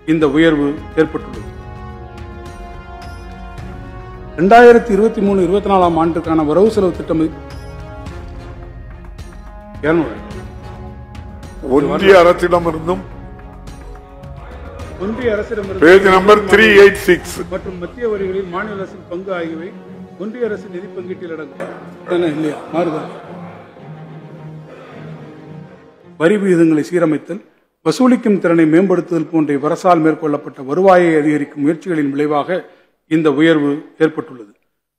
இந்த உயர்வு ஏற்பட்டுள்ளது ரெண்டாயிரத்தி இருபத்தி மூணு இருபத்தி நாலாம் ஆண்டுக்கான வரவு செலவு திட்டம் இருநூறு. ஒன்றிய அரசிடமிருந்தும் ஒன்றிய அரசிடமிருந்து page number three eight six மற்றும் மத்திய வரிகளில் மாநில அரசின் பங்கு ஆகியவை ஒன்றிய அரசின் நிதி பங்கீட்டில் அடங்கும் தானே இல்லையா மாறுதா வரி விகிதங்களை சீரமைத்தல் வசூலிக்கும் திறனை மேம்படுத்துதல் போன்ற அரசால் மேற்கொள்ளப்பட்ட வருவாயை அதிகரிக்கும் முயற்சிகளின் விளைவாக இந்த உயர்வு ஏற்பட்டுள்ளது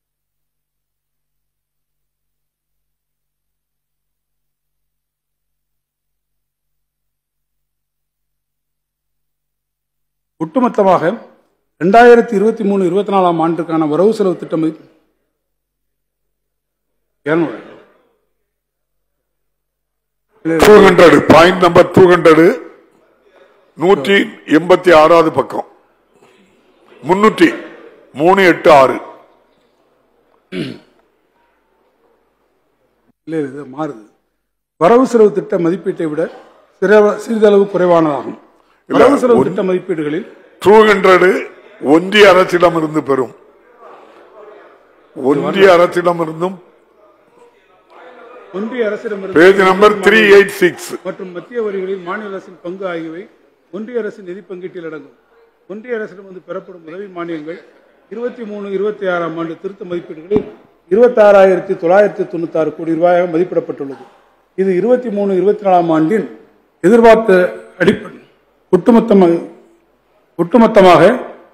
ஒட்டுமொத்தமாக ரெண்டாயிரத்தி இருபத்தி மூணு இருபத்தி நாலாம் ஆண்டுக்கான வரவு செலவு திட்டம் இருநூறு. Two hundred point number two hundred நூற்றி எண்பத்தி ஆறாவது பக்கம் முன்னூற்றி மூணு எட்டு ஆறு இல்லை இல்லை, இது மாறுது வரவு செலவு திட்ட மதிப்பீட்டை விட சிற- சிறிதளவு குறைவானதாகும் வரவு செலவு திட்ட மதிப்பீடுகளில் டூ ஹண்ட்ரட் ஒன்றிய அரசிடமிருந்து பெறும் ஒன்றிய அரசிடமிருந்தும் ஒன்றிய அரசிடமிருந்து page number three eight six மற்றும் மத்திய வரிகளில் மாநில அரசின் பங்கு ஆகியவை ஒன்றிய அரசின் நிதி பங்கீட்டில் அடங்கும் ஒன்றிய அரசிடமிருந்து பெறப்படும் உதவி மானியங்கள் இருபத்தி மூணு இருபத்தி ஆறாம் ஆண்டு திருத்த மதிப்பீடுகளில் இருபத்தாறாயிரத்தி தொள்ளாயிரத்தி தொண்ணூத்தாறு கோடி ரூபாயாக மதிப்பிடப்பட்டுள்ளது இது இருபத்தி மூணு இருபத்தி நாலாம் ஆண்டின் எதிர்பார்த்த அடிப்படை ஒட்டுமொத்தமாக ஒட்டுமொத்தமாக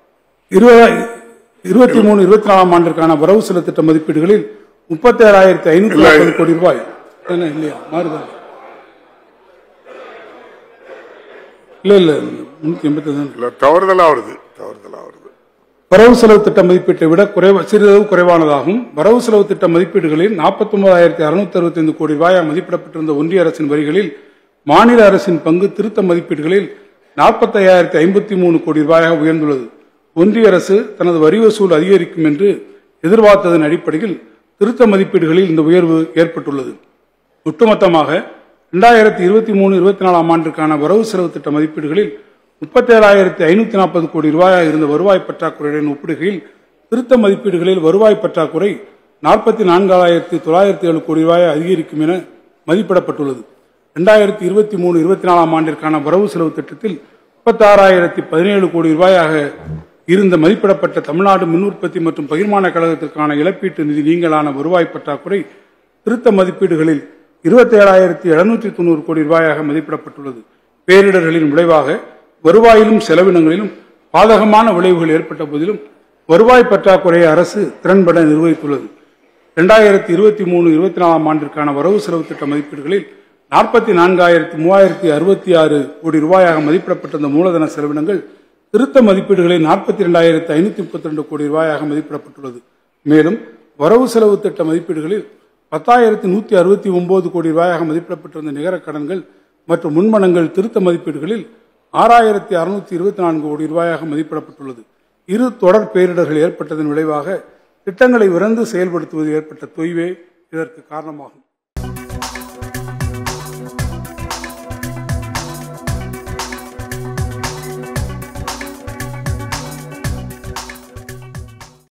இருபத்தி மூணு இருபத்தி நாலாம் ஆண்டிற்கான வரவு செலவு திட்ட மதிப்பீடுகளில் முப்பத்தி ஆறாயிரத்தி ஐநூத்தி இல்லை. நாற்பது கோடி ரூபாய் என்ன இல்லையா மாறுதா இல்ல இல்ல முன்னூத்தி எண்பத்தி இல்ல தவறுதலா வருது தவறுதலா வருது வரவு செலவு திட்ட மதிப்பீட்டை விட குறைவ சிறிதளவு குறைவானதாகும் வரவு செலவு திட்ட மதிப்பீடுகளில் நாற்பத்தி ஒன்பதாயிரத்தி அறுநூத்தி அறுபத்தைந்து கோடி ரூபாயாக மதிப்பிடப்பட்டிருந்த ஒன்றிய அரசின் வரிகளில் மாநில அரசின் பங்கு திருத்த மதிப்பீடுகளில் நாற்பத்தையாயிரத்தி ஐம்பத்தி மூணு கோடி ரூபாயாக உயர்ந்துள்ளது ஒன்றிய அரசு தனது வரி வசூல் அதிகரிக்கும் என்று எதிர்பார்த்ததன் அடிப்படையில் திருத்த மதிப்பீடுகளில் இந்த உயர்வு ஏற்பட்டுள்ளது ஒட்டுமொத்தமாக இரண்டாயிரத்தி இருபத்தி மூணு இருபத்தி நாலாம் ஆண்டிற்கான வரவு செலவு திட்ட மதிப்பீடுகளில் முப்பத்தேழாயிரத்தி ஐநூத்தி நாற்பது கோடி ரூபாயாக இருந்த வருவாய் பற்றாக்குறையுடன் ஒப்பிடுகையில் திருத்த மதிப்பீடுகளில் வருவாய் பற்றாக்குறை நாற்பத்தி நான்காயிரத்தி தொள்ளாயிரத்தி ஏழு கோடி ரூபாய் அதிகரிக்கும் என மதிப்பிடப்பட்டுள்ளது இரண்டாயிரத்தி இருபத்தி மூணு இருபத்தி நாலாம் ஆண்டிற்கான வரவு செலவு திட்டத்தில் முப்பத்தாறாயிரத்தி பதினேழு கோடி ரூபாயாக இருந்த மதிப்பிடப்பட்ட தமிழ்நாடு மின் உற்பத்தி மற்றும் பகிர்மான கழகத்திற்கான இழப்பீட்டு நிதி நீங்கலான வருவாய் பற்றாக்குறை திருத்த மதிப்பீடுகளில் இருபத்தி ஏழாயிரத்தி எழுநூற்றி தொண்ணூறு கோடி ரூபாயாக மதிப்பிடப்பட்டுள்ளது பேரிடர்களின் விளைவாக வருவாயிலும் செலவினங்களிலும் பாதகமான விளைவுகள் ஏற்பட்ட போதிலும் வருவாய் பற்றாக்குறையை அரசு திறன்பட நிர்வகித்துள்ளது இரண்டாயிரத்தி இருபத்தி மூணு இருபத்தி நாலாம் ஆண்டிற்கான வரவு செலவு திட்ட மதிப்பீடுகளில் நாற்பத்தி நான்காயிரத்தி மூவாயிரத்தி அறுபத்தி ஆறு கோடி ரூபாயாக மதிப்பிடப்பட்டிருந்த மூலதன செலவினங்கள் திருத்த மதிப்பீடுகளில் நாற்பத்தி இரண்டாயிரத்தி ஐநூத்தி முப்பத்தி ரெண்டு கோடி ரூபாயாக மதிப்பிடப்பட்டுள்ளது மேலும் வரவு செலவு திட்ட மதிப்பீடுகளில் பத்தாயிரத்தி நூத்தி அறுபத்தி ஒன்பது கோடி ரூபாயாக மதிப்பிடப்பட்டிருந்த நிகர கடன்கள் மற்றும் முன்மணங்கள் திருத்த மதிப்பீடுகளில் ஆறாயிரத்தி அறுநூத்தி இருபத்தி நான்கு கோடி ரூபாயாக மதிப்பிடப்பட்டுள்ளது இரு தொடர் பேரிடர்கள் ஏற்பட்டதன் விளைவாக திட்டங்களை விரைந்து செயல்படுத்துவது ஏற்பட்ட தொய்வே இதற்கு காரணமாகும்